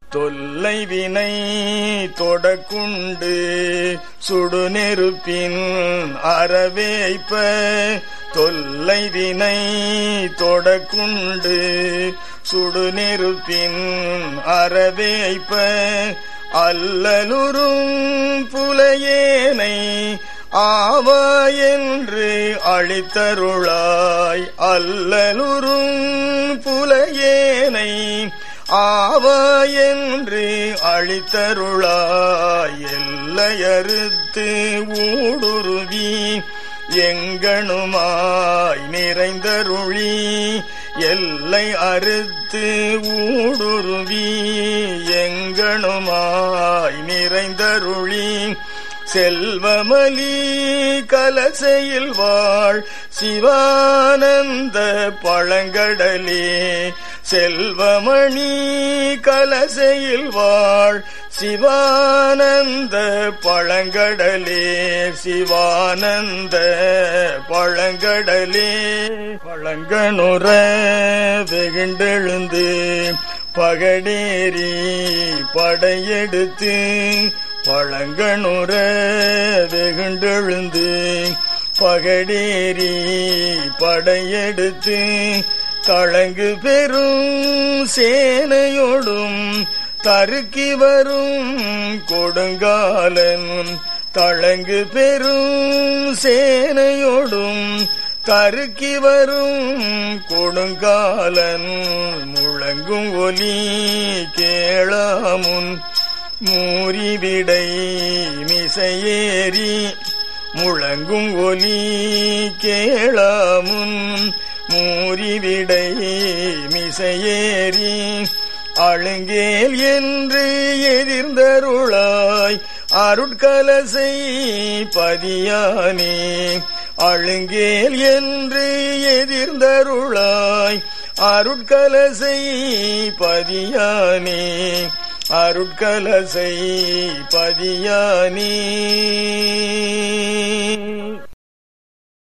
தொல்லை வினை தொடக்குண்டு சுடுநெருப்பின் அறவேய்ப்ப தொல்லை வினை தொடக்குண்டு சுடுநெருப்பின் அறவேய்ப்ப அல்லலுறும் புலையேனை ஆவா என்று அளித்தருளாய் அல்லலுறும் புலையேனை ஆவா என்று அளித்தருளாய் எல்லையறுத்து ஊடுருவி எங்கணுமாய் நிறைந்தருளி எல்லை அறுத்து ஊடுருவி எங்கணுமாய் நிறைந்தருளி செல்வமலி கலசையில் வாழ் சிவானந்த பழங்கடலே செல்வமணி கலசையில் வாழ் சிவானந்த பழங்கடலே சிவானந்த பழங்கடலே பழங்கனுற வெகுண்டெழுந்து பகடேரி படையெடுத்து பழங்கனுற வெகுண்டெழுந்து பகடேரி படையெடுத்து தழங்கு பெரும் சேனையோடும் தருக்கி வரும் கொடுங்காலன் தழங்கு பெரும் சேனையோடும் தருக்கி வரும் கொடுங்காலன் முழங்கும் ஒலி கேளாமுன் மூரிவிடை மிசையேறி முழங்கும் ஒலி கேளாமுன் மூரிவிடை மிசையேறி அழுங்கேல் என்று எதிர்ந்தருளாய் அருட்கலசை பதியானே அழுங்கேல் என்று எதிர்ந்தருளாய் அருட்கலசை பதியானே அருட்கலசை பதியானே